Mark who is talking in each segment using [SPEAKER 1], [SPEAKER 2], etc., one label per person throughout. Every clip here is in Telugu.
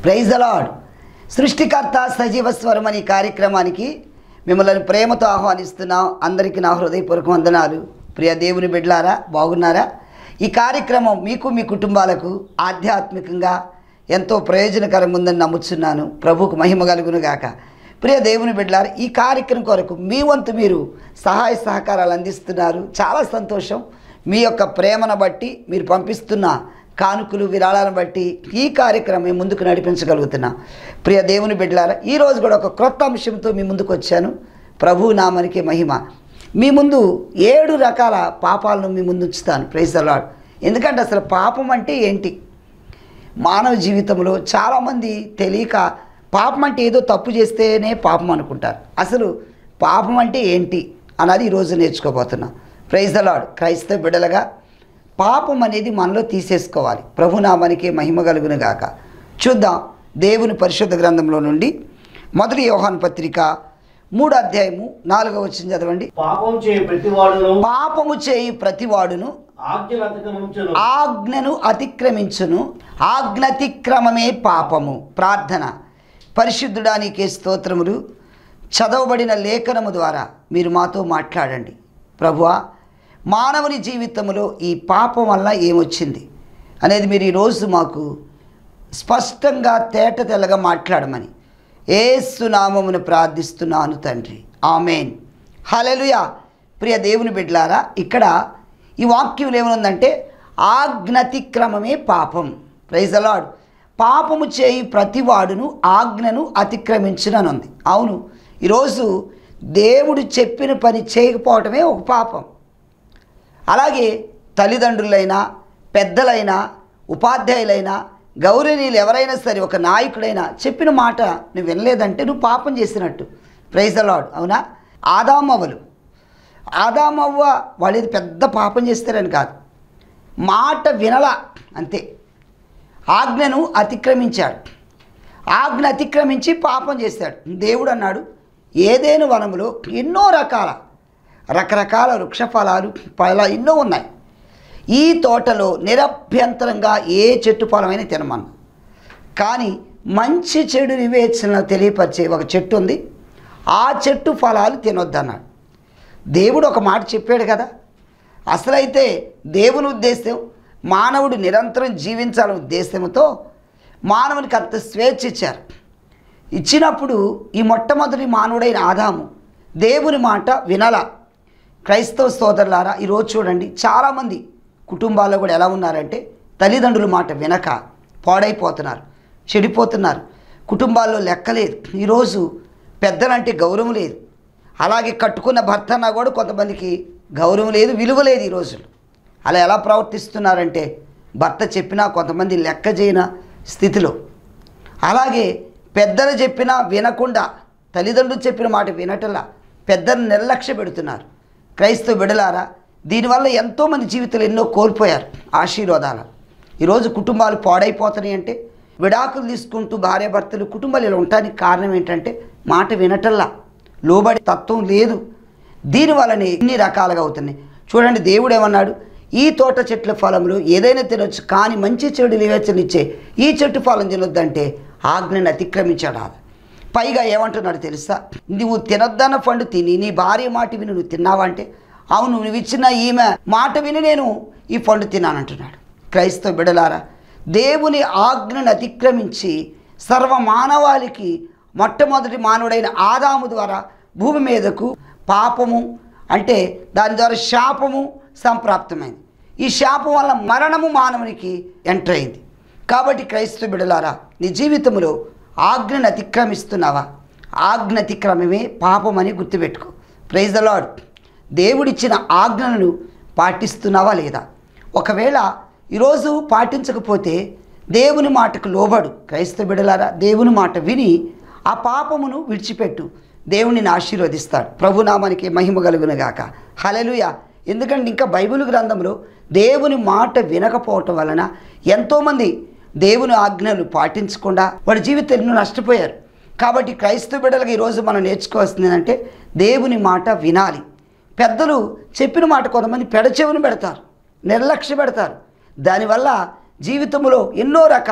[SPEAKER 1] ప్రైజ్ ద లాడ్ సృష్టికర్త సజీవ స్వరం అనే కార్యక్రమానికి మిమ్మల్ని ప్రేమతో ఆహ్వానిస్తున్నాం అందరికీ నా హృదయపూర్వక వందనాలు ప్రియ దేవుని బిడ్డలారా బాగున్నారా ఈ కార్యక్రమం మీకు మీ కుటుంబాలకు ఆధ్యాత్మికంగా ఎంతో ప్రయోజనకరంగా ఉందని నమ్ముతున్నాను ప్రభువుకు మహిమ కలుగును గాక ప్రియ దేవుని బిడ్డలారా ఈ కార్యక్రమం కొరకు మీ వంతు మీరు సహాయ సహకారాలు అందిస్తున్నారు చాలా సంతోషం మీ యొక్క ప్రేమను బట్టి మీరు పంపిస్తున్న కానుకలు విరాళాలను బట్టి ఈ కార్యక్రమం ముందుకు నడిపించగలుగుతున్నా ప్రియ దేవుని బిడ్డలారా ఈరోజు కూడా ఒక క్రొత్త అంశంతో మీ ముందుకు వచ్చాను ప్రభు నామనికి మహిమ మీ ముందు ఏడు రకాల పాపాలను మీ ముందు ఉంచుతాను ప్రైజ్ అలాడ్ ఎందుకంటే అసలు పాపం అంటే ఏంటి మానవ జీవితంలో చాలామంది తెలియక పాపం అంటే ఏదో తప్పు చేస్తేనే పాపం అనుకుంటారు అసలు పాపం అంటే ఏంటి అన్నది ఈరోజు నేర్చుకోబోతున్నాం ప్రైజ్ అలాడ్ క్రైస్తవ బిడ్డలుగా పాపం అనేది మనలో తీసేసుకోవాలి ప్రభునామానికి మహిమ కలుగును గాక చూద్దాం దేవుని పరిశుద్ధ గ్రంథంలో నుండి మొదటి యోహాన్ పత్రిక మూడు అధ్యాయము నాలుగవ వచ్చింది చదవండి
[SPEAKER 2] పాపం చేయ ప్రతివాడును
[SPEAKER 1] పాపము చేయి ప్రతివాడును
[SPEAKER 2] ఆజ్ఞలు అతిక్రమించును
[SPEAKER 1] ఆజ్ఞను అతిక్రమించును ఆజ్ఞతిక్రమమే పాపము ప్రార్థన పరిశుద్ధుడా నీకే స్తోత్రములు చదవబడిన లేఖనము ద్వారా మీరు మాతో మాట్లాడండి ప్రభువా మానవుని జీవితంలో ఈ పాపం వల్ల ఏమొచ్చింది అనేది మీరు ఈరోజు మాకు స్పష్టంగా తేట తెల్లగా మాట్లాడమని ఏసునామమును ప్రార్థిస్తున్నాను తండ్రి ఆమెన్ హలలుయా ప్రియ దేవుని బిడ్డలారా ఇక్కడ ఈ వాక్యం ఏమనుందంటే ఆజ్ఞతిక్రమమే పాపం ప్రైజ్ అలాడ్ పాపము చేయి ప్రతివాడును ఆజ్ఞను అతిక్రమించుననుంది అవును ఈరోజు దేవుడు చెప్పిన పని చేయకపోవటమే ఒక పాపం అలాగే తల్లిదండ్రులైనా పెద్దలైనా ఉపాధ్యాయులైనా గౌరవనీయులు ఎవరైనా సరే ఒక నాయకుడైనా చెప్పిన మాట నువ్వు వినలేదంటే నువ్వు పాపం చేసినట్టు ప్రైజ్ అలాడ్ అవునా ఆదామవ్వలు ఆదామవ్వ వాళ్ళు ఏదో పెద్ద పాపం చేస్తారని కాదు మాట వినలా అంతే ఆజ్ఞను అతిక్రమించాడు ఆజ్ఞ అతిక్రమించి పాపం చేశాడు దేవుడు అన్నాడు ఏదేను వనములో ఎన్నో రకాల రకరకాల వృక్షఫలాలు పల ఎన్నో ఉన్నాయి ఈ తోటలో నిరభ్యంతరంగా ఏ చెట్టు ఫలమైనా తినమన్నా కానీ మంచి చెడు వివేచన తెలియపరిచే ఒక చెట్టు ఉంది ఆ చెట్టు ఫలాలు తినొద్దన్నాడు దేవుడు ఒక మాట చెప్పాడు కదా అసలైతే దేవుని ఉద్దేశం మానవుడు నిరంతరం జీవించాలనే ఉద్దేశంతో మానవునికి అంత స్వేచ్ఛ ఇచ్చారు ఇచ్చినప్పుడు ఈ మొట్టమొదటి మానవుడైన ఆదాము దేవుని మాట వినల క్రైస్తవ సోదరులారా ఈరోజు చూడండి చాలామంది కుటుంబాల్లో కూడా ఎలా ఉన్నారంటే తల్లిదండ్రుల మాట వినక పాడైపోతున్నారు చెడిపోతున్నారు కుటుంబాల్లో లెక్కలేదు ఈరోజు పెద్దలంటే గౌరవం లేదు అలాగే కట్టుకున్న భర్త అన్నా కూడా కొంతమందికి గౌరవం లేదు విలువ లేదు ఈ రోజులు అలా ఎలా ప్రవర్తిస్తున్నారంటే భర్త చెప్పినా కొంతమంది లెక్క చేయన స్థితిలో అలాగే పెద్దలు చెప్పినా వినకుండా తల్లిదండ్రులు చెప్పిన మాట వినటంలా పెద్దలు నిర్లక్ష్య పెడుతున్నారు క్రైస్తవ బిడలారా దీనివల్ల ఎంతోమంది జీవితాలు ఎన్నో కోల్పోయారు ఆశీర్వాదాలు ఈరోజు కుటుంబాలు పాడైపోతున్నాయి అంటే విడాకులు తీసుకుంటూ భార్యాభర్తలు కుటుంబాలు ఇలా ఉండటానికి కారణం ఏంటంటే మాట వినటల్లా లోబడి తత్వం లేదు దీనివల్లనే ఇన్ని రకాలుగా అవుతున్నాయి చూడండి దేవుడు ఏమన్నాడు ఈ తోట చెట్ల ఫలంలో ఏదైనా తినొచ్చు కానీ మంచి చెడు వివేచనిచ్చే ఈ చెట్టు ఫలం తినొద్దంటే ఆజ్ఞను అతిక్రమించాడు ఆమె. పైగా ఏమంటున్నాడు తెలుసా నువ్వు తినొద్దన్న పండు తిని నీ భార్య మాట విని నువ్వు తిన్నావా అంటే అవును నువ్వు ఇచ్చిన ఈమె మాట విని నేను ఈ పండు తిన్నానంటున్నాడు క్రైస్తవ బిడలారా దేవుని ఆజ్ఞను అతిక్రమించి సర్వ మానవాళికి మొట్టమొదటి మానవుడైన ఆదాము ద్వారా భూమి మీదకు పాపము అంటే దాని ద్వారా శాపము సంప్రాప్తమైంది ఈ శాపం వల్ల మరణము మానవునికి ఎంటర్ అయింది కాబట్టి క్రైస్తవ బిడలారా నీ జీవితంలో ఆజ్ఞను అతిక్రమిస్తున్నావా ఆజ్ఞ అతిక్రమమే పాపమని గుర్తుపెట్టుకో ప్రైజ్ ద లాడ్ దేవుడిచ్చిన ఆజ్ఞలను పాటిస్తున్నావా లేదా ఒకవేళ ఈరోజు పాటించకపోతే దేవుని మాటకు లోబడు క్రైస్తవ బిడలారా దేవుని మాట విని ఆ పాపమును విడిచిపెట్టు దేవునిని ఆశీర్వదిస్తాడు ప్రభునామానికి మహిమ కలుగునుగాక హలలుయ ఎందుకంటే ఇంకా బైబిల్ గ్రంథంలో దేవుని మాట వినకపోవటం వలన ఎంతోమంది దేవుని ఆజ్ఞలు పాటించకుండా వాడి జీవితం ఎన్నో నష్టపోయారు కాబట్టి క్రైస్తవ బిడ్డలకు ఈరోజు మనం నేర్చుకోవాల్సింది ఏంటంటే దేవుని మాట వినాలి పెద్దలు చెప్పిన మాట కొంతమంది పెడచెవిని పెడతారు నిర్లక్ష్య పెడతారు దానివల్ల జీవితంలో ఎన్నో రకాలుగా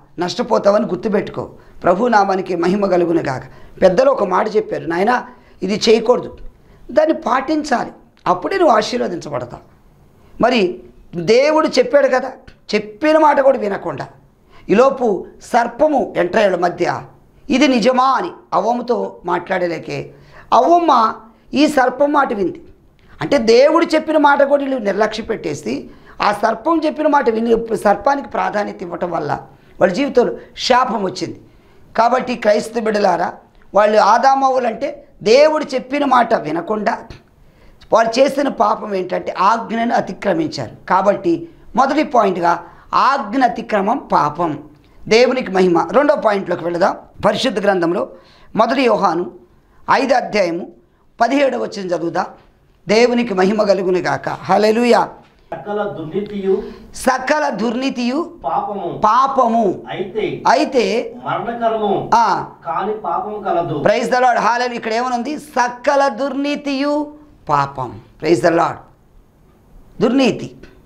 [SPEAKER 1] నష్టపోతావని గుర్తుపెట్టుకో ప్రభు నామానికి మహిమ కలుగును గాక పెద్దలు ఒక మాట చెప్పారు నాయన ఇది చేయకూడదు దాన్ని పాటించాలి అప్పుడే నువ్వు ఆశీర్వదించబడతావు మరి దేవుడు చెప్పాడు కదా చెప్పిన మాట కూడా వినకుండా ఈలోపు సర్పము ఎంట్రయల మధ్య ఇది నిజమా అని అవ్వమ్మతో మాట్లాడలేకే అవ్వమ్మ ఈ సర్పం మాట వింది అంటే దేవుడు చెప్పిన మాట కూడా వీళ్ళు నిర్లక్ష్య పెట్టేసి ఆ సర్పం చెప్పిన మాట విని సర్పానికి ప్రాధాన్యత ఇవ్వటం వల్ల వాళ్ళ జీవితంలో శాపం వచ్చింది కాబట్టి క్రైస్తవ బిడ్డలారా వాళ్ళు ఆదామవులంటే దేవుడు చెప్పిన మాట వినకుండా వాళ్ళు చేసిన పాపం ఏంటంటే ఆజ్ఞను అతిక్రమించారు కాబట్టి మొదటి పాయింట్గా ఆజ్ఞ అతిక్రమం పాపం దేవునికి మహిమ రెండో పాయింట్లోకి వెళదాం పరిశుద్ధ గ్రంథంలో మొదటి యోహాను ఐదు అధ్యాయము పదిహేడవ వచ్చిన చదువుదా దేవునికి మహిమ కలుగును గాక హలెలుయా
[SPEAKER 2] సకల దుర్నీతియు
[SPEAKER 1] సకల దుర్నీతియు
[SPEAKER 2] పాపము
[SPEAKER 1] పాపము
[SPEAKER 2] అయితే
[SPEAKER 1] అయితే
[SPEAKER 2] మరణకరము
[SPEAKER 1] ఆ
[SPEAKER 2] కాని పాపము కలదు
[SPEAKER 1] ప్రైజ్ ద లాడ్ హాలెలు ఇక్కడ ఏమనుంది సకల దుర్నీతియు పాపం ప్రైజ్ ద లాడ్ దుర్నీతి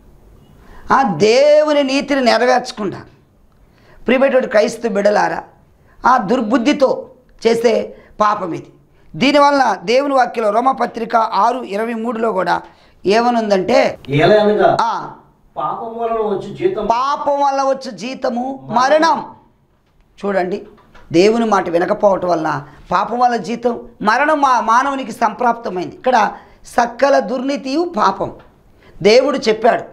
[SPEAKER 1] ఆ దేవుని నీతిని నెరవేర్చకుండా ప్రియమైనటువంటి క్రైస్తవ బిడలారా ఆ దుర్బుద్ధితో చేసే పాపం ఇది దీనివల్ల దేవుని వాక్యంలో రోమపత్రిక ఆరు ఇరవై మూడులో కూడా ఏమనుందంటే
[SPEAKER 2] ఏలయనగా
[SPEAKER 1] ఆ
[SPEAKER 2] పాపం వలన వచ్చి జీతం
[SPEAKER 1] పాపం వల్ల వచ్చే జీతము మరణం చూడండి దేవుని మాట వినకపోవటం వలన పాపం వల్ల జీతం మరణం మా మానవునికి సంప్రాప్తమైంది ఇక్కడ సకల దుర్నీతియు పాపం దేవుడు చెప్పాడు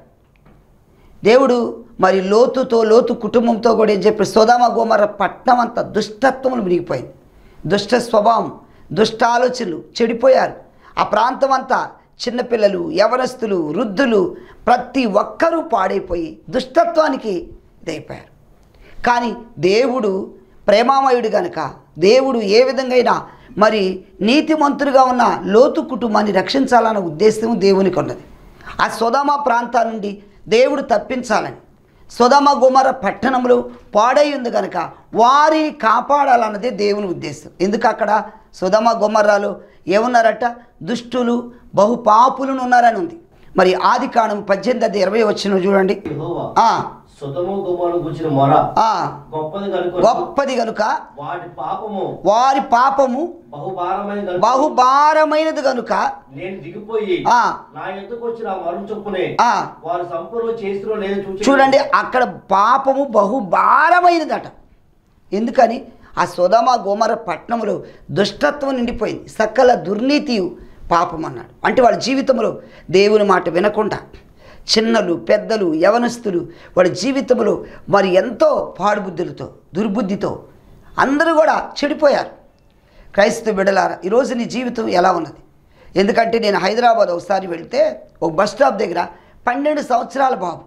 [SPEAKER 1] దేవుడు మరి లోతుతో లోతు కుటుంబంతో కూడా ఏం చెప్పి సోదామ గోమర పట్నం అంతా దుష్టత్వములు మునిగిపోయింది దుష్ట స్వభావం దుష్ట ఆలోచనలు చెడిపోయారు ఆ ప్రాంతం అంతా చిన్నపిల్లలు యవనస్తులు వృద్ధులు ప్రతి ఒక్కరూ పాడైపోయి దుష్టత్వానికి ఇదైపోయారు కానీ దేవుడు ప్రేమామయుడు గనుక దేవుడు ఏ విధంగా మరి నీతిమంతులుగా ఉన్న లోతు కుటుంబాన్ని రక్షించాలన్న ఉద్దేశం దేవునికి ఉన్నది ఆ సొదమ ప్రాంతాల నుండి దేవుడు తప్పించాలని సొదమ గుమర పట్టణంలో పాడై ఉంది కనుక వారిని కాపాడాలన్నదే దేవుని ఉద్దేశం ఎందుకు అక్కడ సుధమ గుమర్రాలు ఏమున్నారట దుష్టులు బహుపాపులను ఉన్నారని ఉంది మరి ఆది కాణం పద్దెనిమిది అది ఇరవై వచ్చిన చూడండి
[SPEAKER 2] యెహోవా
[SPEAKER 1] ఆ,
[SPEAKER 2] సుతము గుమ్మను గుచ్చిన మొర
[SPEAKER 1] ఆ,
[SPEAKER 2] గొప్పది కనుక
[SPEAKER 1] గొప్పది కనుక
[SPEAKER 2] వాటి పాపము
[SPEAKER 1] వారి పాపము
[SPEAKER 2] బహుభారమైన కనుక
[SPEAKER 1] బహుభారమైనది కనుక
[SPEAKER 2] నేను దిగిపోయి
[SPEAKER 1] ఆ.
[SPEAKER 2] నా ఎందుకు వచ్చిన ఆ మరుగు చొప్పునే
[SPEAKER 1] ఆ.
[SPEAKER 2] వారు సంపూర్ణ చేసిరో లేదో చూచి
[SPEAKER 1] చూడండి అక్కడ పాపము బహుభారమైనదట ఎందుకని ఆ సోదమ గోమర పట్టణంలో దుష్టత్వం నిండిపోయింది సకల దుర్నీతి పాపం అన్నాడు అంటే వాళ్ళ జీవితంలో దేవుని మాట వినకుండా చిన్నలు పెద్దలు యవనస్తులు వాళ్ళ జీవితంలో మరి ఎంతో పాడుబుద్ధులతో దుర్బుద్ధితో అందరూ కూడా చెడిపోయారు క్రైస్తవ బిడలారా ఈరోజు నీ జీవితం ఎలా ఉన్నది ఎందుకంటే నేను హైదరాబాద్ ఒకసారి వెళ్తే ఒక బస్ స్టాప్ దగ్గర పన్నెండు సంవత్సరాల బాబు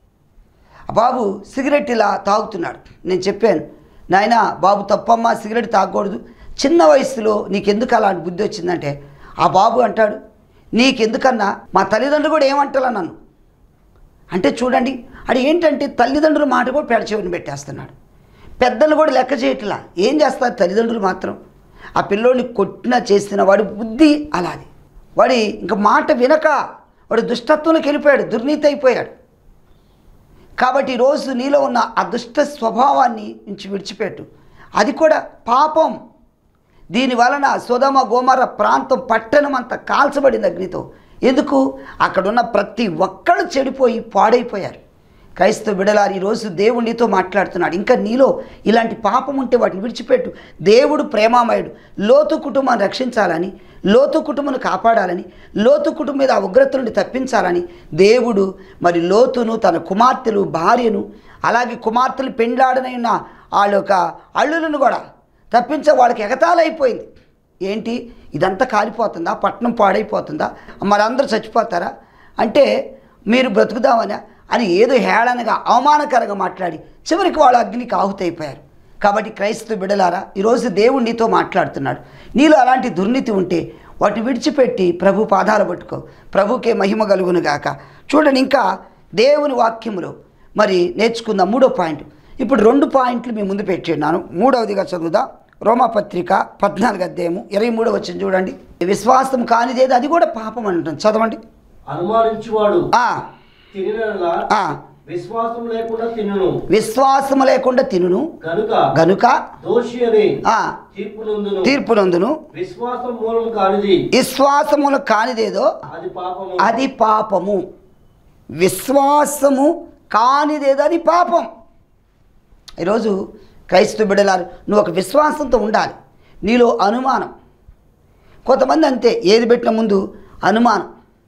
[SPEAKER 1] ఆ బాబు సిగరెట్ ఇలా తాగుతున్నాడు నేను చెప్పాను నాయన బాబు తప్పమ్మా సిగరెట్ తాగకూడదు చిన్న వయసులో నీకెందుకు అలాంటి బుద్ధి వచ్చిందంటే ఆ బాబు అంటాడు నీకెందుకన్నా మా తల్లిదండ్రులు కూడా ఏమంటారా నన్ను అంటే చూడండి అది ఏంటంటే తల్లిదండ్రుల మాట కూడా పెడచెవిని పెట్టేస్తున్నాడు పెద్దలు కూడా లెక్క చేయట్లా ఏం చేస్తారు తల్లిదండ్రులు మాత్రం ఆ పిల్లోడిని కొట్టినా చేసిన వాడి బుద్ధి అలాది వాడి ఇంకా మాట వినక వాడు దుష్టత్వంలోకి వెళ్ళిపోయాడు దుర్నీతి అయిపోయాడు కాబట్టి ఈరోజు నీలో ఉన్న ఆ దుష్ట స్వభావాన్ని నుంచి విడిచిపెట్టు అది కూడా పాపం దీని వలన సుధమ గోమర ప్రాంతం పట్టణం అంతా కాల్చబడింది అగ్నితో ఎందుకు అక్కడున్న ప్రతి ఒక్కళ్ళు చెడిపోయి పాడైపోయారు క్రైస్తవ బిడలారు ఈరోజు దేవుడు నీతో మాట్లాడుతున్నాడు ఇంకా నీలో ఇలాంటి పాపం ఉంటే వాటిని విడిచిపెట్టు దేవుడు ప్రేమామయుడు లోతు కుటుంబాన్ని రక్షించాలని లోతు కుటుంబాన్ని కాపాడాలని లోతు కుటుంబం మీద ఆ ఉగ్రత నుండి తప్పించాలని దేవుడు మరి లోతును తన కుమార్తెలు భార్యను అలాగే కుమార్తెలు పెండ్లాడనై ఉన్న వాళ్ళ యొక్క అల్లులను కూడా తప్పించే వాళ్ళకి ఎగతాలైపోయింది ఏంటి ఇదంతా కాలిపోతుందా పట్నం పాడైపోతుందా మరి అందరూ చచ్చిపోతారా అంటే మీరు బ్రతుకుదామని అని ఏదో హేళనగా అవమానకరంగా మాట్లాడి చివరికి వాళ్ళు అగ్నికి ఆహుతైపోయారు కాబట్టి క్రైస్తవ బిడలారా ఈరోజు దేవుడు నీతో మాట్లాడుతున్నాడు నీలో అలాంటి దుర్నీతి ఉంటే వాటిని విడిచిపెట్టి ప్రభు పాదాలు పట్టుకో ప్రభుకే మహిమ కలుగును గాక చూడండి ఇంకా దేవుని వాక్యములో మరి నేర్చుకుందాం మూడో పాయింట్ ఇప్పుడు రెండు పాయింట్లు మీ ముందు పెట్టిన్నాను మూడవదిగా చదువుదా రోమాపత్రిక పద్నాలుగు అధ్యాయము ఇరవై మూడో వచ్చిన చూడండి విశ్వాసం కానిదేది అది కూడా పాపం అంటుంది చదవండి
[SPEAKER 2] అనుమానించువాడు
[SPEAKER 1] ఆ,
[SPEAKER 2] తిరిగినలా
[SPEAKER 1] ఆ,
[SPEAKER 2] విశ్వాసం లేకుండా తినును
[SPEAKER 1] విశ్వాసము లేకుండా తినును
[SPEAKER 2] కనుక
[SPEAKER 1] గనుక
[SPEAKER 2] దోషి అని
[SPEAKER 1] ఆ
[SPEAKER 2] తీర్పు నందును
[SPEAKER 1] తీర్పునందును
[SPEAKER 2] విశ్వాసం మూలం కానిది
[SPEAKER 1] విశ్వాసములు కానిదేదో
[SPEAKER 2] అది పాపము
[SPEAKER 1] అది పాపము విశ్వాసము కానిదేదో అది పాపం ఈరోజు క్రైస్తవ బిడ్డలారు నువ్వు ఒక విశ్వాసంతో ఉండాలి నీలో అనుమానం కొంతమంది అంతే ఏది పెట్టిన ముందు అనుమానం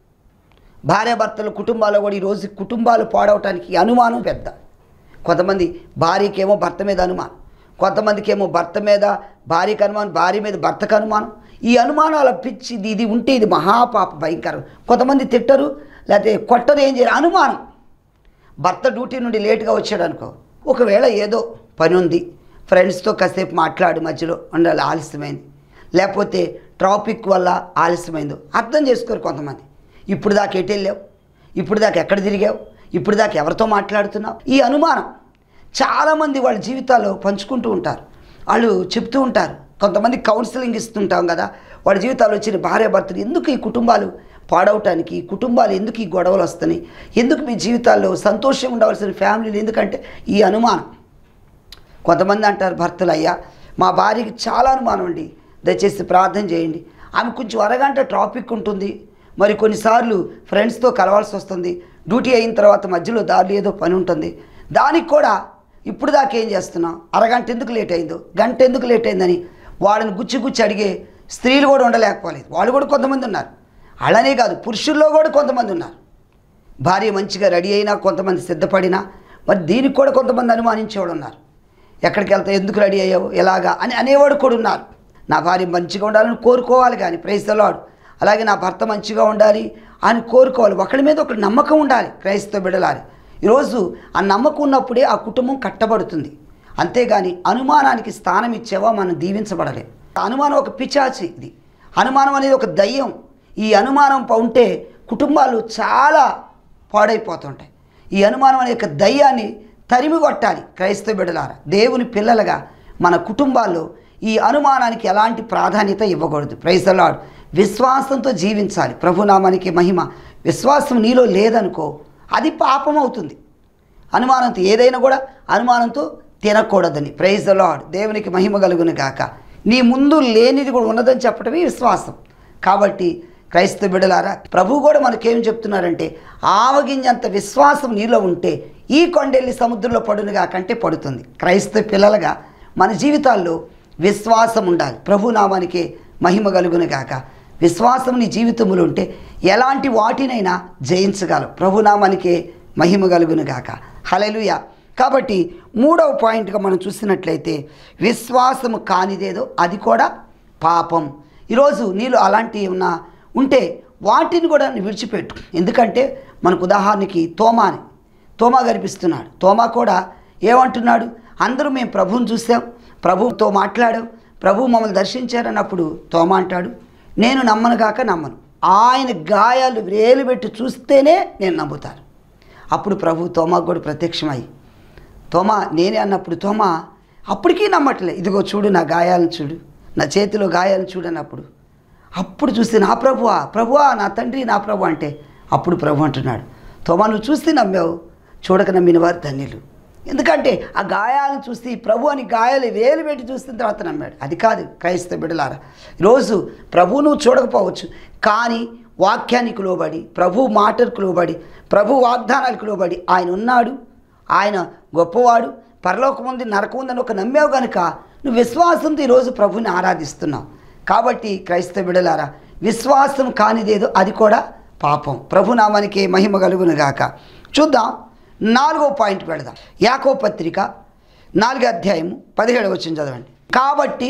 [SPEAKER 1] భార్యాభర్తల కుటుంబాల్లో కూడా ఈరోజు కుటుంబాలు పాడవటానికి ఈ అనుమానం పెద్ద కొంతమంది భార్యకేమో భర్త మీద అనుమానం కొంతమందికి ఏమో భర్త మీద భార్యకి అనుమానం భార్య మీద భర్తకు అనుమానం ఈ అనుమానాల పిచ్చి ఇది ఇది ఉంటే ఇది మహాపాప భయంకరం కొంతమంది తిట్టరు లేకపోతే కొట్టరు ఏం చేయరు అనుమానం భర్త డ్యూటీ నుండి లేట్గా వచ్చాడు అనుకో ఒకవేళ ఏదో పని ఉంది ఫ్రెండ్స్తో కాసేపు మాట్లాడి మధ్యలో ఉండాలి ఆలస్యమైంది లేకపోతే ట్రాఫిక్ వల్ల ఆలస్యమైందో అర్థం చేసుకోరు కొంతమంది ఇప్పుడు దాకా ఎటు వెళ్ళావు ఇప్పుడు దాకా ఎక్కడ తిరిగావు ఇప్పుడు దాకా ఎవరితో మాట్లాడుతున్నావు ఈ అనుమానం చాలామంది వాళ్ళ జీవితాల్లో పంచుకుంటూ ఉంటారు వాళ్ళు చెప్తూ ఉంటారు కొంతమంది కౌన్సిలింగ్ ఇస్తుంటాం కదా వాళ్ళ జీవితాల్లో వచ్చిన భార్య భర్తలు ఎందుకు ఈ కుటుంబాలు పాడవటానికి ఈ కుటుంబాలు ఎందుకు ఈ గొడవలు వస్తున్నాయి ఎందుకు మీ జీవితాల్లో సంతోషంగా ఉండవలసిన ఫ్యామిలీలు ఎందుకంటే ఈ అనుమానం కొంతమంది అంటారు భర్తలు అయ్యా మా భార్యకి చాలా అనుమానం అండి దయచేసి ప్రార్థన చేయండి ఆమె కొంచెం అరగంట ట్రాఫిక్ ఉంటుంది మరి కొన్నిసార్లు ఫ్రెండ్స్తో కలవాల్సి వస్తుంది డ్యూటీ అయిన తర్వాత మధ్యలో దారిలో ఏదో పని ఉంటుంది దానికి కూడా ఇప్పుడు దాకా ఏం చేస్తున్నాం అరగంట ఎందుకు లేట్ అయిందో గంట ఎందుకు లేట్ అయిందని వాళ్ళని గుచ్చి గుచ్చి అడిగే స్త్రీలు కూడా ఉండలేకపోలేదు వాళ్ళు కూడా కొంతమంది ఉన్నారు అలానే కాదు పురుషుల్లో కూడా కొంతమంది ఉన్నారు భార్య మంచిగా రెడీ అయినా కొంతమంది సిద్ధపడినా మరి దీనికి కూడా కొంతమంది అనుమానించేవాడు ఉన్నారు ఎక్కడికి వెళ్తా ఎందుకు రెడీ అయ్యావు ఎలాగా అని అనేవాడు కూడా ఉన్నారు నా భార్య మంచిగా ఉండాలని కోరుకోవాలి కానీ క్రైస్తలాడు అలాగే నా భర్త మంచిగా ఉండాలి అని కోరుకోవాలి ఒకరి మీద ఒకరి నమ్మకం ఉండాలి క్రైస్తవ బిడలాలి ఈరోజు ఆ నమ్మకం ఉన్నప్పుడే ఆ కుటుంబం కట్టబడుతుంది అంతేగాని అనుమానానికి స్థానం ఇచ్చేవా మనం దీవించబడలేం అనుమానం ఒక పిచాచి ఇది అనుమానం అనేది ఒక దయ్యం ఈ అనుమానం ప- ఉంటే కుటుంబాలు చాలా పాడైపోతుంటాయి ఈ అనుమానం అనే యొక్క దయ్యాన్ని తరిమి కొట్టాలి క్రైస్తవ బిడ్డలారా దేవుని పిల్లలుగా మన కుటుంబాల్లో ఈ అనుమానానికి ఎలాంటి ప్రాధాన్యత ఇవ్వకూడదు ప్రైజలాడు విశ్వాసంతో జీవించాలి ప్రభునామానికి మహిమ విశ్వాసం నీలో లేదనుకో అది పాపం అవుతుంది అనుమానంతో ఏదైనా కూడా అనుమానంతో తినకూడదని ప్రైజ్ ద లార్డ్ దేవునికి మహిమ కలుగును గాక నీ ముందు లేనిది కూడా ఉన్నదని చెప్పడమే విశ్వాసం కాబట్టి క్రైస్తవ బిడ్డలారా ప్రభు కూడా మనకేం చెప్తున్నారంటే ఆవగింజంత విశ్వాసం నీలో ఉంటే ఈ కొండెల్లి సముద్రంలో పడునుగా కంటే పడుతుంది క్రైస్తవ పిల్లలుగా మన జీవితాల్లో విశ్వాసం ఉండాలి ప్రభు నామానికి మహిమ కలుగును గాక విశ్వాసం నీ జీవితంలో ఉంటే ఎలాంటి వాటినైనా జయించగలవు ప్రభునామానికే మహిమ కలుగును గాక హలెలుయ కాబట్టి మూడవ పాయింట్గా మనం చూసినట్లయితే విశ్వాసము కానిదేదో అది కూడా పాపం ఈరోజు నీలో అలాంటివి ఉన్న ఉంటే వాటిని కూడా నువ్వు విడిచిపెట్టు ఎందుకంటే మనకు ఉదాహరణకి తోమాని తోమా కనిపిస్తున్నాడు తోమా కూడా ఏమంటున్నాడు అందరూ మేము ప్రభువుని చూసాం ప్రభువుతో మాట్లాడాం ప్రభు మమ్మల్ని దర్శించారన్నప్పుడు తోమా అంటాడు నేను నమ్మను కాక నమ్మను ఆయన గాయాలు వేలు పెట్టి చూస్తేనే నేను నమ్ముతాను అప్పుడు ప్రభు తోమా కూడా ప్రత్యక్షమై తోమా నేనే అన్నప్పుడు తోమా అప్పటికీ నమ్మట్లే ఇదిగో చూడు నా గాయాలను చూడు నా చేతిలో గాయాలను చూడు అన్నప్పుడు అప్పుడు చూస్తే నా ప్రభువా ప్రభువా నా తండ్రి నా ప్రభు అంటే అప్పుడు ప్రభు అంటున్నాడు తోమా నువ్వు చూస్తే నమ్మావు చూడక నమ్మిన వారు ధన్యులు ఎందుకంటే ఆ గాయాలను చూస్తే ఈ ప్రభు అని గాయాలు వేలు పెట్టి చూసిన తర్వాత నమ్మాడు అది కాదు క్రైస్తవ బిడ్డలారా ఈరోజు ప్రభు నువ్వు చూడకపోవచ్చు కానీ వాక్యానికి లోబడి ప్రభు మాటలకు లోబడి ప్రభు వాగ్దానాలకు లోబడి ఆయన ఉన్నాడు ఆయన గొప్పవాడు పరలోకం ఉంది నరకం ఉందని ఒక నమ్మావు కనుక నువ్వు విశ్వాసంతో ఈరోజు ప్రభుని ఆరాధిస్తున్నావు కాబట్టి క్రైస్తవ బిడలారా విశ్వాసం కానిదేదో అది కూడా పాపం ప్రభునామానికి మహిమ కలుగును గాక చూద్దాం నాలుగో పాయింట్ పెడదాం యాకో పత్రిక నాలుగో అధ్యాయము పదిహేడు వచ్చిన చదవండి కాబట్టి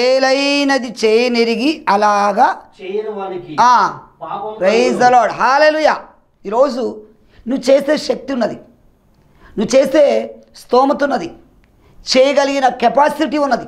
[SPEAKER 1] మేలైనది చేయనెరిగి అలాగా
[SPEAKER 2] చేయని వానికి
[SPEAKER 1] ఆ
[SPEAKER 2] పాపం
[SPEAKER 1] ప్రైజ్ ద లార్డ్ హాలెలుయా ఈరోజు నువ్వు చేసే శక్తి ఉన్నది నువ్వు చేసే స్తోమత ఉన్నది చేయగలిగిన కెపాసిటీ ఉన్నది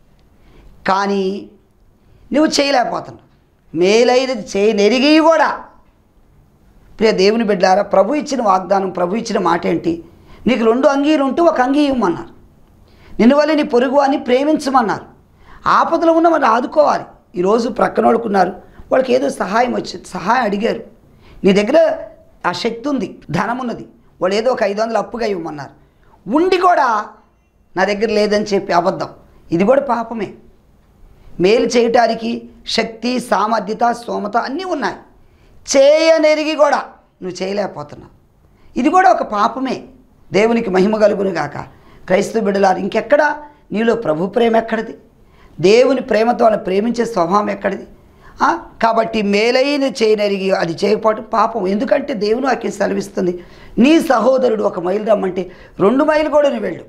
[SPEAKER 1] కానీ నువ్వు చేయలేకపోతున్నావు మేలైనది చేయనెరిగి కూడా ప్రియ దేవుని బిడ్డారా ప్రభు ఇచ్చిన వాగ్దానం ప్రభు ఇచ్చిన మాట ఏంటి నీకు రెండు అంగీలు ఉంటే ఒక అంగీ ఇవ్వమన్నారు నిన్ను వల్ల నీ పొరుగు అని ప్రేమించమన్నారు ఆపదలో ఉన్న వాళ్ళు ఆదుకోవాలి ఈరోజు ప్రక్కన వాళ్ళకున్నారు వాళ్ళకి ఏదో సహాయం వచ్చింది సహాయం అడిగారు నీ దగ్గర ఆ శక్తి ఉంది ధనం ఉన్నది వాళ్ళు ఏదో ఒక ఐదు వందలు అప్పుగా ఇవ్వమన్నారు ఉండి కూడా నా దగ్గర లేదని చెప్పి అబద్ధం ఇది కూడా పాపమే మేలు చేయటానికి శక్తి సామర్థ్యత స్తోమత అన్నీ ఉన్నాయి చేయనెరిగి కూడా నువ్వు చేయలేకపోతున్నావు ఇది కూడా ఒక పాపమే దేవునికి మహిమ కలుగును గాక క్రైస్తవ బిడ్డలారు ఇంకెక్కడ నీలో ప్రభు ప్రేమ ఎక్కడిది దేవుని ప్రేమతో వాళ్ళని ప్రేమించే స్వభావం ఎక్కడిది ఆ? కాబట్టి మేలైన చేయనరిగి అది చేయకపోవటం పాపం ఎందుకంటే దేవుని వాక్యం సెలవిస్తుంది నీ సహోదరుడు ఒక మైలు రమ్మంటే రెండు మైలు కూడా నువ్వు వెళ్ళు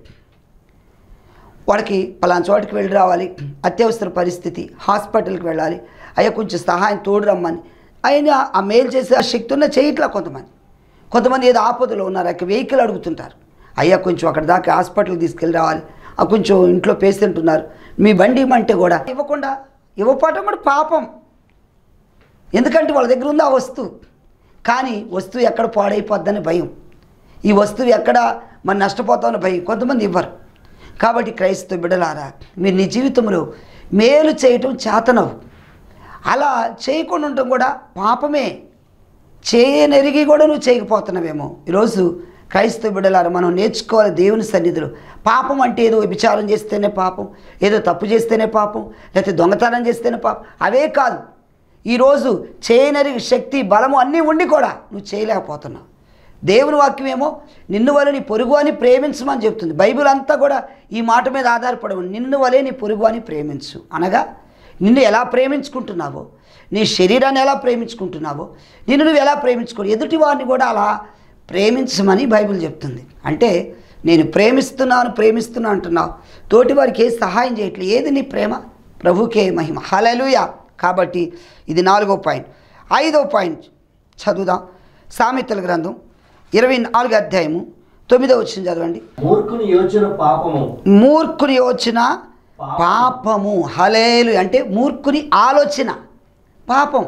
[SPEAKER 1] వాడికి పలానా చోటికి వెళ్ళి రావాలి అత్యవసర పరిస్థితి హాస్పిటల్కి వెళ్ళాలి అయ్యా కొంచెం సహాయం తోడు రమ్మని ఆయన ఆ మేలు చేసే ఆ శక్తి ఉన్న చేయట్లా కొంతమంది కొంతమంది ఏదో ఆపదలో ఉన్నారు అక్కడ వెహికల్ అడుగుతుంటారు అయ్యా కొంచెం అక్కడ దాకా హాస్పిటల్కి తీసుకెళ్ళి రావాలి ఆ కొంచెం ఇంట్లో పేషెంట్ ఉన్నారు మీ బండి ఇమ్మంటే కూడా ఇవ్వకుండా ఇవ్వకపోవటం కూడా పాపం ఎందుకంటే వాళ్ళ దగ్గర ఉంది ఆ వస్తువు కానీ వస్తువు ఎక్కడ పాడైపోద్దని భయం ఈ వస్తువు ఎక్కడ మనం నష్టపోతామని భయం కొంతమంది ఇవ్వరు కాబట్టి క్రైస్తవ బిడ్డలారా మీరు నీ జీవితంలో మేలు చేయటం చేతనవు అలా చేయకుండా ఉండటం కూడా పాపమే చేయనెరిగి కూడా నువ్వు చేయకపోతున్నావేమో ఈరోజు క్రైస్తవ బిడ్డలారా మనం నేర్చుకోవాలి దేవుని సన్నిధిలో పాపం అంటే ఏదో విచారం చేస్తేనే పాపం ఏదో తప్పు చేస్తేనే పాపం లేకపోతే దొంగతనం చేస్తేనే పాపం అవే కాదు ఈరోజు చేయనరిగి శక్తి బలము అన్నీ ఉండి కూడా నువ్వు చేయలేకపోతున్నావు దేవుని వాక్యమేమో నిన్ను వలె నీ పొరుగు అని ప్రేమించమని చెప్తుంది బైబిల్ అంతా కూడా ఈ మాట మీద ఆధారపడి ఉంది నిన్ను వలె నీ పొరుగు అని ప్రేమించు అనగా నిన్ను ఎలా ప్రేమించుకుంటున్నావో నీ శరీరాన్ని ఎలా ప్రేమించుకుంటున్నావో నిన్ను నువ్వు ఎలా ప్రేమించుకో ఎదుటి వారిని కూడా అలా ప్రేమించమని బైబిల్ చెప్తుంది అంటే నేను ప్రేమిస్తున్నాను ప్రేమిస్తున్నా అంటున్నావు తోటి వారికి ఏ సహాయం చేయట్లేదు ఏది నీ ప్రేమ ప్రభుకే మహిమ హలలుయ కాబట్టి ఇది నాలుగో పాయింట్ ఐదో పాయింట్ చదువుదాం సామెతల గ్రంథం ఇరవై నాలుగు అధ్యాయము తొమ్మిదో వచ్చిన చదవండి
[SPEAKER 2] మూర్ఖుని యోచన పాపము
[SPEAKER 1] మూర్ఖుని యోచన పాపము హలేలు అంటే మూర్ఖుని ఆలోచన పాపం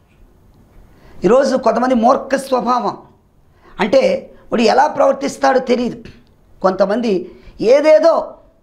[SPEAKER 1] ఈరోజు కొంతమంది మూర్ఖ స్వభావం అంటే వాడు ఎలా ప్రవర్తిస్తాడో తెలియదు కొంతమంది ఏదేదో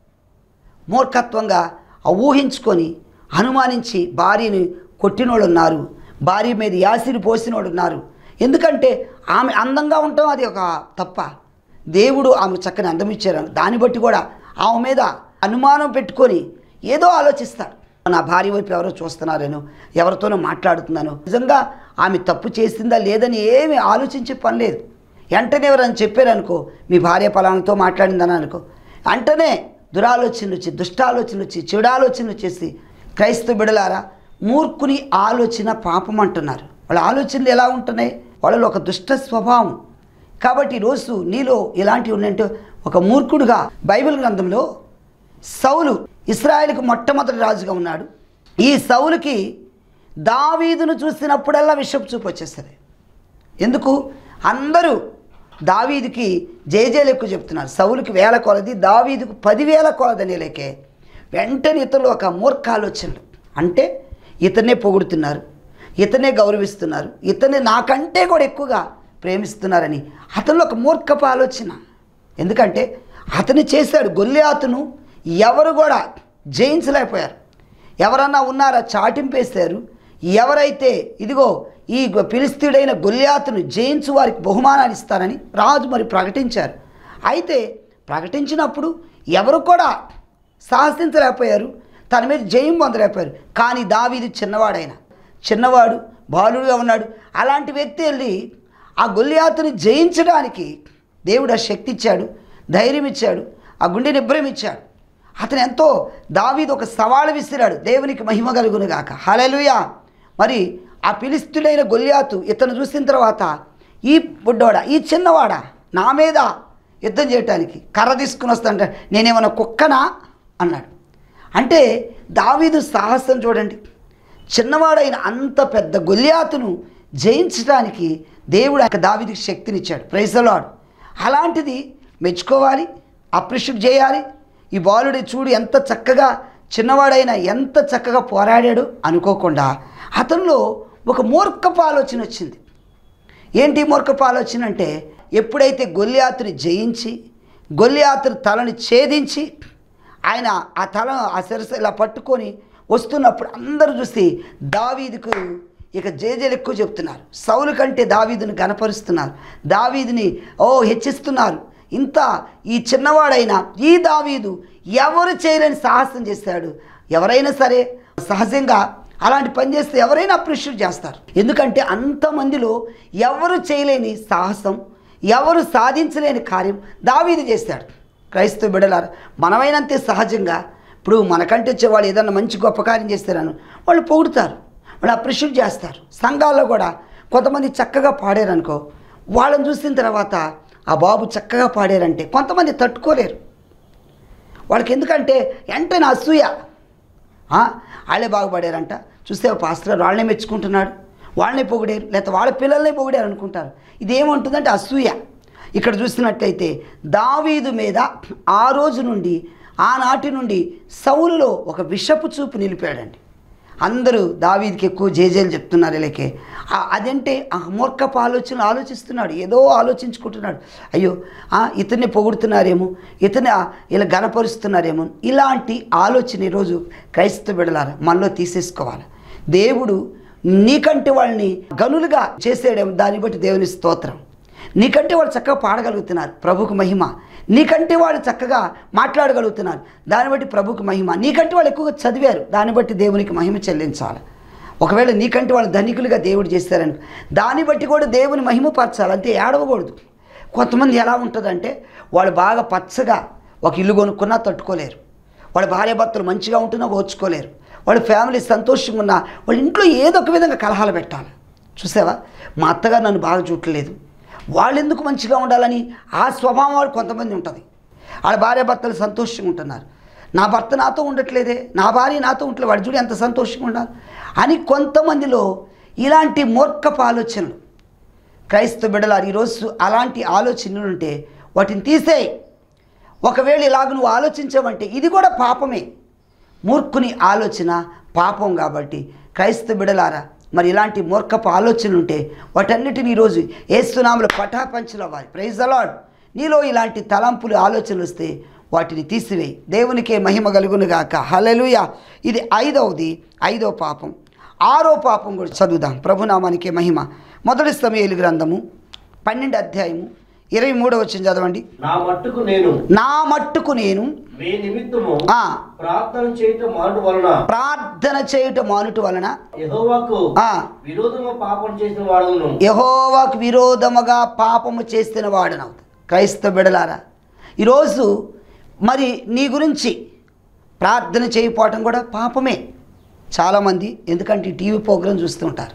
[SPEAKER 1] మూర్ఖత్వంగా ఆ ఊహించుకొని అనుమానించి భార్యని కొట్టినోళ్ళు ఉన్నారు భార్య మీద యాసిరి పోసినోళ్ళు ఉన్నారు ఎందుకంటే ఆమె అందంగా ఉండటం అది ఒక తప్ప దేవుడు ఆమెకు చక్కని అందం ఇచ్చారు దాన్ని బట్టి కూడా ఆమె మీద అనుమానం పెట్టుకొని ఏదో ఆలోచిస్తాడు నా భార్య వైపు ఎవరో చూస్తున్నారేనో ఎవరితోనో మాట్లాడుతున్నాను నిజంగా ఆమె తప్పు చేసిందా లేదని ఏమి ఆలోచించే పని లేదు వెంటనే ఎవరైనా చెప్పారనుకో మీ భార్య పలానాతో మాట్లాడిందని అనుకో వెంటనే దురాలోచనలు వచ్చి దుష్టాలోచనలు వచ్చి చెడు ఆలోచనలు వచ్చేసి క్రైస్తవ బిడలారా మూర్ఖుని ఆలోచన పాపం అంటున్నారు వాళ్ళ ఆలోచనలు ఎలా ఉంటున్నాయి వాళ్ళలో ఒక దుష్ట స్వభావం కాబట్టి ఈరోజు నీలో ఇలాంటివి ఉన్నాయంటే ఒక మూర్ఖుడుగా బైబిల్ గ్రంథంలో సౌలు ఇస్రాయేల్కి మొట్టమొదటి రాజుగా ఉన్నాడు ఈ సౌలుకి దావీదును చూసినప్పుడల్లా విషపు చూపు వచ్చేస్తుంది ఎందుకు అందరూ దావీదుకి జేజేలు ఎక్కువ చెప్తున్నారు సౌలుకి వేల కొలది దావీదుకు పదివేల కొలదని లేకే వెంటనే ఇతరులు ఒక మూర్ఖ ఆలోచనలు అంటే ఇతనే పొగుడుతున్నారు ఇతనే గౌరవిస్తున్నారు ఇతనే నాకంటే కూడా ఎక్కువగా ప్రేమిస్తున్నారని అతనిలో ఒక మూర్ఖపు ఆలోచన ఎందుకంటే అతను చేశాడు గొల్లియాతును ఎవరు కూడా జయించలేకపోయారు ఎవరన్నా ఉన్నారా చాటింపేశారు ఎవరైతే ఇదిగో ఈ గొ- ఫిలిస్తీయుడైన గొల్లియాతును జయించు వారికి బహుమానాలు ఇస్తారని రాజు మరి ప్రకటించారు అయితే ప్రకటించినప్పుడు ఎవరు కూడా సాహసించలేకపోయారు తన మీద జయం పొందలేకపోయారు కానీ దావీదు చిన్నవాడైన చిన్నవాడు బాలుడుగా ఉన్నాడు అలాంటి వ్యక్తి వెళ్ళి ఆ గొల్లియాతుని జయించడానికి దేవుడు ఆ శక్తి ఇచ్చాడు ధైర్యం ఇచ్చాడు ఆ గుండె నిబ్రం ఇచ్చాడు అతను ఎంతో దావీదు ఒక సవాలు విసిరాడు దేవునికి మహిమ కలుగును గాక హలలుయా మరి ఆ పిలిస్తుడైన గొల్లియాతు ఇతను చూసిన తర్వాత ఈ బుడ్డోడా ఈ చిన్నవాడా నా మీద యుద్ధం చేయటానికి కర్ర తీసుకుని వస్తాంట నేనేమన్నా కుక్కనా అన్నాడు అంటే దావీదు సాహసం చూడండి చిన్నవాడైన అంత పెద్ద గొల్లియాతును జయించడానికి దేవుడు ఆ దావీదికి శక్తినిచ్చాడు ప్రైజలాడు అలాంటిది మెచ్చుకోవాలి అప్రిషియేట్ చేయాలి ఈ బాలుడి చూడు ఎంత చక్కగా చిన్నవాడైనా ఎంత చక్కగా పోరాడాడు అనుకోకుండా అతనిలో ఒక మూర్ఖపు ఆలోచన వచ్చింది ఏంటి మూర్ఖపు ఆలోచన అంటే ఎప్పుడైతే గొల్లియాతుని జయించి గొల్లియాతుని తలని ఛేదించి ఆయన ఆ తల ఆ శిరస్సు ఇలా పట్టుకొని వస్తున్నప్పుడు అందరూ చూసి దావీదుకు ఇక జేజేలు ఎక్కువ చెప్తున్నారు సౌలు కంటే దావీదుని గనపరుస్తున్నారు దావీదుని ఓ హెచ్చిస్తున్నారు ఇంత ఈ చిన్నవాడైన ఈ దావీదు ఎవరు చేయలేని సాహసం చేశాడు ఎవరైనా సరే సహజంగా అలాంటి పని చేస్తే ఎవరైనా అప్రిషియేట్ చేస్తారు ఎందుకంటే అంతమందిలో ఎవరు చేయలేని సాహసం ఎవరు సాధించలేని కార్యం దావీదు చేశాడు క్రైస్తవ బిడలారు మనమైనంతే సహజంగా ఇప్పుడు మనకంటే వచ్చే వాళ్ళు ఏదన్నా మంచి గొప్ప కార్యం చేస్తారని వాళ్ళు పొగుడుతారు వాళ్ళు అప్రిషియేట్ చేస్తారు సంఘాల్లో కూడా కొంతమంది చక్కగా పాడారనుకో వాళ్ళని చూసిన తర్వాత ఆ బాబు చక్కగా పాడారంటే కొంతమంది తట్టుకోలేరు వాళ్ళకి ఎందుకంటే వెంటనే అసూయ ఆ, వాళ్ళే బాగుపడారంట చూస్తే పాస్టర్ గారు వాళ్ళనే మెచ్చుకుంటున్నాడు వాళ్ళనే పొగిడారు లేకపోతే వాళ్ళ పిల్లల్ని పొగిడారు అనుకుంటారు ఇదేమంటుందంటే అసూయ ఇక్కడ చూసినట్లయితే దావీదు మీద ఆ రోజు నుండి ఆనాటి నుండి సౌలులో ఒక విషపు చూపు నిలిపాడండి అందరూ దావీదికి ఎక్కువ జేజేలు చెప్తున్నారు ఇలాకే ఆ- అదంటే ఆ మూర్ఖపు ఆలోచనలు ఆలోచిస్తున్నాడు ఏదో ఆలోచించుకుంటున్నాడు అయ్యో ఆ, ఇతన్ని పొగుడుతున్నారేమో ఇతన్ని ఆ, ఇలా గనపరుస్తున్నారేమో ఇలాంటి ఆలోచన ఈరోజు క్రైస్తవ బిడలారా మనలో తీసేసుకోవాలి దేవుడు నీకంటే వాళ్ళని గనులుగా చేసేయడం దాన్ని బట్టి దేవుని స్తోత్రం నీకంటే వాళ్ళు చక్కగా పాడగలుగుతున్నారు ప్రభుకు మహిమ నీకంటే వాళ్ళు చక్కగా మాట్లాడగలుగుతున్నారు దాన్ని బట్టి ప్రభుకు మహిమ నీకంటే వాళ్ళు ఎక్కువగా చదివారు దాన్ని బట్టి దేవునికి మహిమ చెల్లించాలి ఒకవేళ నీకంటే వాళ్ళు ధనికులుగా దేవుడు చేశారని దాన్ని బట్టి కూడా దేవుని మహిమపరచాలి అంతే ఏడవకూడదు కొంతమంది ఎలా ఉంటుందంటే వాళ్ళు బాగా పచ్చగా ఒక ఇల్లు కొనుక్కున్నా తట్టుకోలేరు వాళ్ళ భార్యాభర్తలు మంచిగా ఉంటున్నా ఓర్చుకోలేరు వాళ్ళ ఫ్యామిలీ సంతోషంగా ఉన్నా వాళ్ళ ఇంట్లో ఏదో ఒక విధంగా కలహాలు పెట్టాలి చూసావా మా అత్తగారు నన్ను బాగా చూడలేదు వాళ్ళు ఎందుకు మంచిగా ఉండాలని ఆ స్వభావం వాళ్ళు కొంతమంది ఉంటుంది వాళ్ళ భార్యాభర్తలు సంతోషంగా ఉంటున్నారు నా భర్త నాతో ఉండట్లేదే నా భార్య నాతో ఉండట్లేదు వాడు చూడు ఎంత సంతోషంగా ఉండాలి అని కొంతమందిలో ఇలాంటి మూర్ఖపు ఆలోచనలు క్రైస్తవ బిడ్డలారు ఈరోజు అలాంటి ఆలోచనలు ఉంటే వాటిని తీసేయి ఒకవేళ ఇలాగ నువ్వు ఆలోచించావంటే ఇది కూడా పాపమే మూర్ఖుని ఆలోచన పాపం కాబట్టి క్రైస్తవ బిడలారా మరి ఇలాంటి మూర్ఖపు ఆలోచనలు ఉంటే వాటన్నిటిని ఈరోజు ఏసునాములు పటాపంచలు అవ్వాలి ప్రైజ్ అలాడ్ నీలో ఇలాంటి తలంపులు ఆలోచనలు వస్తే వాటిని తీసివేయి దేవునికే మహిమ కలుగునుగాక హలెలుయ ఇది ఐదవది ఐదో పాపం ఆరో పాపం కూడా చదువుదాం ప్రభునామానికే మహిమ మొదటి సమయలు గ్రంథము పన్నెండు అధ్యాయము ఇరవై మూడవ వచ్చింది చదవండి
[SPEAKER 2] నా మట్టుకు నేను
[SPEAKER 1] నా మట్టుకు నేను
[SPEAKER 2] మీ నిమిత్తము
[SPEAKER 1] ఆ
[SPEAKER 2] ప్రార్థన చేయటం మాటు వలన
[SPEAKER 1] ప్రార్థన చేయుట మానుట వలన
[SPEAKER 2] యెహోవాకు
[SPEAKER 1] ఆ
[SPEAKER 2] విరోధంగా పాపం చేసిన వాడును
[SPEAKER 1] యహోవాకు విరోధముగా పాపము చేసిన వాడనవుతుంది క్రైస్తవ బిడలారా ఈరోజు మరి నీ గురించి ప్రార్థన చేయకపోవటం కూడా పాపమే చాలామంది ఎందుకంటే ఈ టీవీ ప్రోగ్రాం చూస్తుంటారు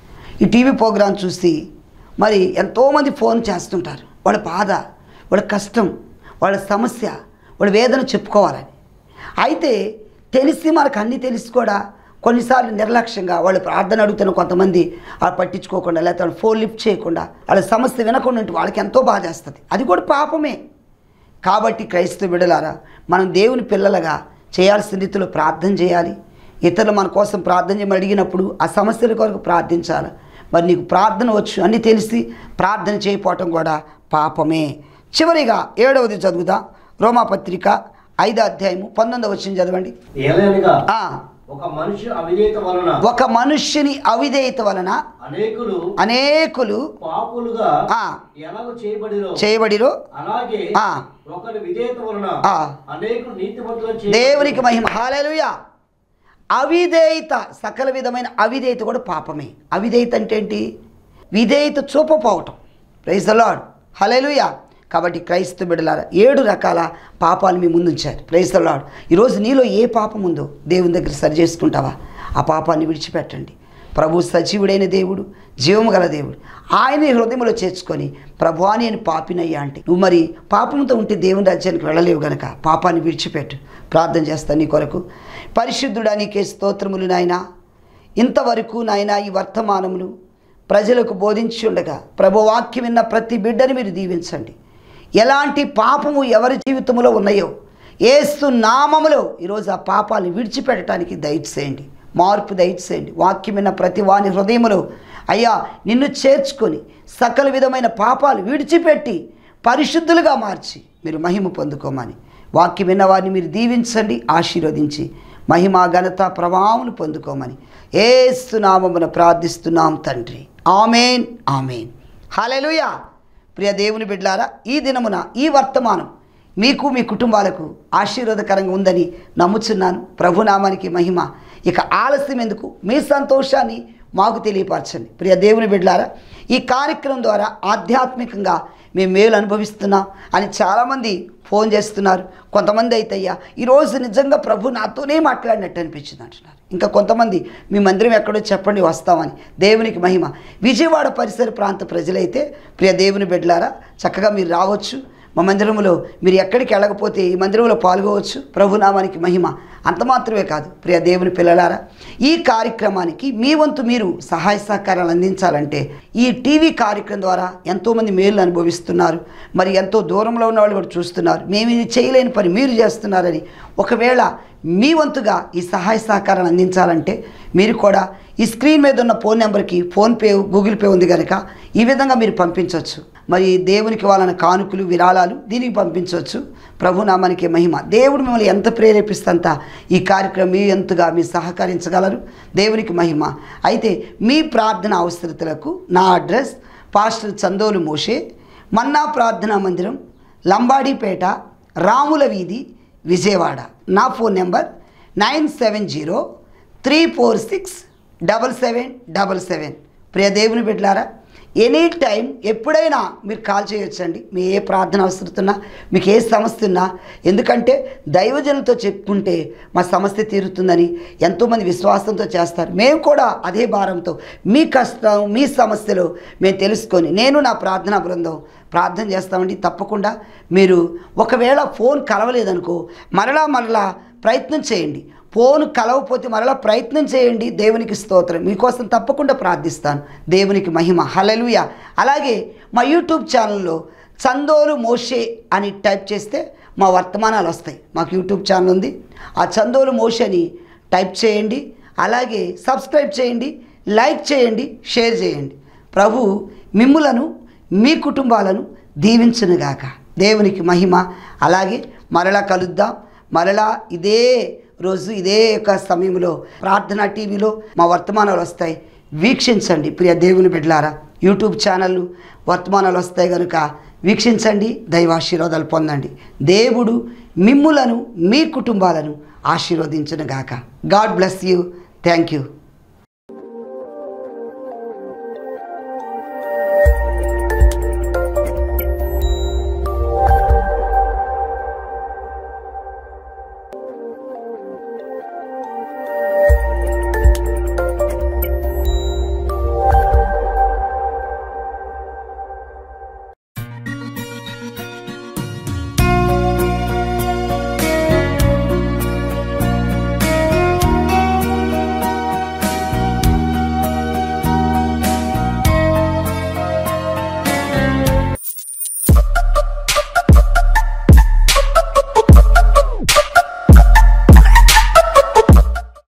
[SPEAKER 1] ఈ టీవీ ప్రోగ్రాం చూసి మరి ఎంతోమంది ఫోన్ చేస్తుంటారు వాళ్ళ బాధ వాళ్ళ కష్టం వాళ్ళ సమస్య వాళ్ళ వేదన చెప్పుకోవాలని అయితే తెలిసి మనకు అన్నీ తెలిసి కూడా కొన్నిసార్లు నిర్లక్ష్యంగా వాళ్ళు ప్రార్థన అడుగుతున్న కొంతమంది వాళ్ళు పట్టించుకోకుండా లేకపోతే వాళ్ళు ఫోన్ లిఫ్ట్ చేయకుండా వాళ్ళ సమస్య వినకుండా ఉంటే వాళ్ళకి ఎంతో బాధ వేస్తుంది అది కూడా పాపమే కాబట్టి క్రైస్తవ బిడలారా మనం దేవుని పిల్లలుగా చేయాల్సిన రీతిలో ప్రార్థన చేయాలి ఇతరులు మన కోసం ప్రార్థన చేయమని అడిగినప్పుడు ఆ సమస్యల కొరకు ప్రార్థించాలి మరి నీకు ప్రార్థన వచ్చు అన్నీ తెలిసి ప్రార్థన చేయకపోవటం కూడా పాపమే చివరిగా ఏడవది చదువుదా రోమాపత్రిక ఐదో అధ్యాయము పంతొమ్మిదవ వచ్చింది చదవండి
[SPEAKER 2] ఏలైనగా
[SPEAKER 1] ఆ,
[SPEAKER 2] ఒక మనిషి అవిధేయత వలన
[SPEAKER 1] ఒక మనుష్యుని అవిధేయత వలన
[SPEAKER 2] అనేకులు
[SPEAKER 1] అనేకులు
[SPEAKER 2] పాపులుగా
[SPEAKER 1] ఆ,
[SPEAKER 2] ఎలాగో చేయబడిరో
[SPEAKER 1] చేయబడిరో
[SPEAKER 2] అలాగే
[SPEAKER 1] ఆ.
[SPEAKER 2] ఒకరి విధేయత వలన
[SPEAKER 1] ఆ.
[SPEAKER 2] అనేకులు నీతిమంతులుగా
[SPEAKER 1] దేవునికి మహిమ హాలేలుయా అవిధేయత సకల విధమైన అవిధేయత కూడా పాపమే అవిధేయత అంటే ఏంటి విధేయత చూపపోవటం ప్రైజ్ లాడ్ హలేలుయా కాబట్టి క్రైస్తవ బిడ్డలారా ఏడు రకాల పాపాలు మీ ముందుంచారు ప్రైజ్ లాడ్ ఈరోజు నీలో ఏ పాపం ఉందో దేవుని దగ్గర సరి చేసుకుంటావా ఆ పాపాన్ని విడిచిపెట్టండి ప్రభు సజీవుడైన దేవుడు జీవము గల దేవుడు ఆయన హృదయంలో చేర్చుకొని ప్రభువా నేను పాపినయ్యా అంటే నువ్వు మరి పాపంతో ఉంటే దేవుని రాజ్యానికి వెళ్ళలేవు గనక పాపాన్ని విడిచిపెట్టు ప్రార్థన చేస్తాను నీ కొరకు పరిశుద్ధుడా నీకే స్తోత్రములు నాయనా ఇంతవరకు నాయనా ఈ వర్తమానములు ప్రజలకు బోధించి ఉండగా ప్రభు వాక్యం విన్న ప్రతి బిడ్డని మీరు దీవించండి ఎలాంటి పాపము ఎవరి జీవితంలో ఉన్నాయో ఏస్తు నామములో ఈరోజు ఆ పాపాలను విడిచిపెట్టడానికి దయచేయండి మార్పు దయచేయండి వాక్యం విన్న ప్రతి వాని హృదయములో అయ్యా నిన్ను చేర్చుకొని సకల విధమైన పాపాలు విడిచిపెట్టి పరిశుద్ధులుగా మార్చి మీరు మహిమ పొందుకోమని వాక్యం విన్న వారిని మీరు దీవించండి ఆశీర్వదించి మహిమ ఘనత ప్రభావములు పొందుకోమని ఏస్తున్నామమున ప్రార్థిస్తున్నాం తండ్రి ఆమెన్ ఆమెన్ హల్లెలూయా ప్రియ దేవుని బిడ్లారా ఈ దినమున ఈ వర్తమానం మీకు మీ కుటుంబాలకు ఆశీర్వాదకరంగా ఉందని నమ్ముచున్నాను ప్రభునామానికి మహిమ ఇక ఆలస్యం ఎందుకు మీ సంతోషాన్ని మాకు తెలియపరచండి ప్రియ దేవుని బిడ్లారా ఈ కార్యక్రమం ద్వారా ఆధ్యాత్మికంగా మేము మేలు అనుభవిస్తున్నాం అని చాలామంది ఫోన్ చేస్తున్నారు కొంతమంది అయితే అయ్యా ఈరోజు నిజంగా ప్రభు నాతోనే మాట్లాడినట్టు అనిపించింది అంటున్నారు ఇంకా కొంతమంది మీ మందిరం ఎక్కడో చెప్పండి వస్తామని దేవునికి మహిమ విజయవాడ పరిసర ప్రాంత ప్రజలైతే ప్రియ దేవుని బిడ్డలారా చక్కగా మీరు రావచ్చు మా మందిరంలో మీరు ఎక్కడికి వెళ్ళకపోతే ఈ మందిరంలో పాల్గొవచ్చు ప్రభునామానికి మహిమ అంత మాత్రమే కాదు ప్రియ దేవుని పిల్లలారా ఈ కార్యక్రమానికి మీ వంతు మీరు సహాయ సహకారాలు అందించాలంటే ఈ టీవీ కార్యక్రమం ద్వారా ఎంతోమంది మేలు అనుభవిస్తున్నారు మరి ఎంతో దూరంలో ఉన్న వాళ్ళు కూడా చూస్తున్నారు మేము ఇది చేయలేని పని మీరు చేస్తున్నారని ఒకవేళ మీ వంతుగా ఈ సహాయ సహకారాలు అందించాలంటే మీరు కూడా ఈ స్క్రీన్ మీద ఉన్న ఫోన్ నెంబర్కి ఫోన్పే గూగుల్ పే ఉంది కనుక ఈ విధంగా మీరు పంపించవచ్చు మరి దేవునికి వాళ్ళని కానుకలు విరాళాలు దీనికి పంపించవచ్చు ప్రభునామానికి మహిమ దేవుడు మిమ్మల్ని ఎంత ప్రేరేపిస్తంత ఈ కార్యక్రమం మీ ఎంతగా మీరు సహకరించగలరు దేవునికి మహిమ అయితే మీ ప్రార్థన అవసరతలకు నా address pastor Chandolu Moshe Manna ప్రార్థనా మందిరం లంబాడీపేట రాముల వీధి విజయవాడ నా phone number nine seven zero three four six double seven double seven ప్రియ దేవుని బిడ్డలారా ఎనీ టైం ఎప్పుడైనా మీరు కాల్ చేయొచ్చండి మీ ఏ ప్రార్థన అవసరతున్నా మీకు ఏ సమస్య ఉన్నా ఎందుకంటే దైవజనులతో చెప్పుకుంటే మా సమస్య తీరుతుందని ఎంతోమంది విశ్వాసంతో చేస్తారు మేము కూడా అదే భారంతో మీ కష్టం మీ సమస్యలు మేము తెలుసుకొని నేను నా ప్రార్థనా బృందం ప్రార్థన చేస్తామండి తప్పకుండా మీరు ఒకవేళ ఫోన్ కలవలేదనుకో మరలా మరలా ప్రయత్నం చేయండి ఫోన్ కలవకపోతే మరలా ప్రయత్నం చేయండి దేవునికి స్తోత్రం మీకోసం తప్పకుండా ప్రార్థిస్తాను దేవునికి మహిమ హలలుయ అలాగే మా యూట్యూబ్ ఛానల్లో చందోలు మోషే అని టైప్ చేస్తే మా వర్తమానాలు వస్తాయి మాకు యూట్యూబ్ ఛానల్ ఉంది ఆ చందోలు మోషే అని టైప్ చేయండి అలాగే సబ్స్క్రైబ్ చేయండి లైక్ చేయండి షేర్ చేయండి ప్రభు మిమ్ములను మీ కుటుంబాలను దీవించునుగాక దేవునికి మహిమ అలాగే మరలా కలుద్దాం మరలా ఇదే రోజు ఇదే యొక్క సమయంలో ప్రార్థన టీవీలో మా వర్తమానాలు వస్తాయి వీక్షించండి ప్రియ దేవుని బిడ్డలారా యూట్యూబ్ ఛానళ్ళు వర్తమానాలు వస్తాయి కనుక వీక్షించండి దైవాశీర్వాదాలు పొందండి దేవుడు మిమ్ములను మీ కుటుంబాలను ఆశీర్వదించునుగాక God bless you thank you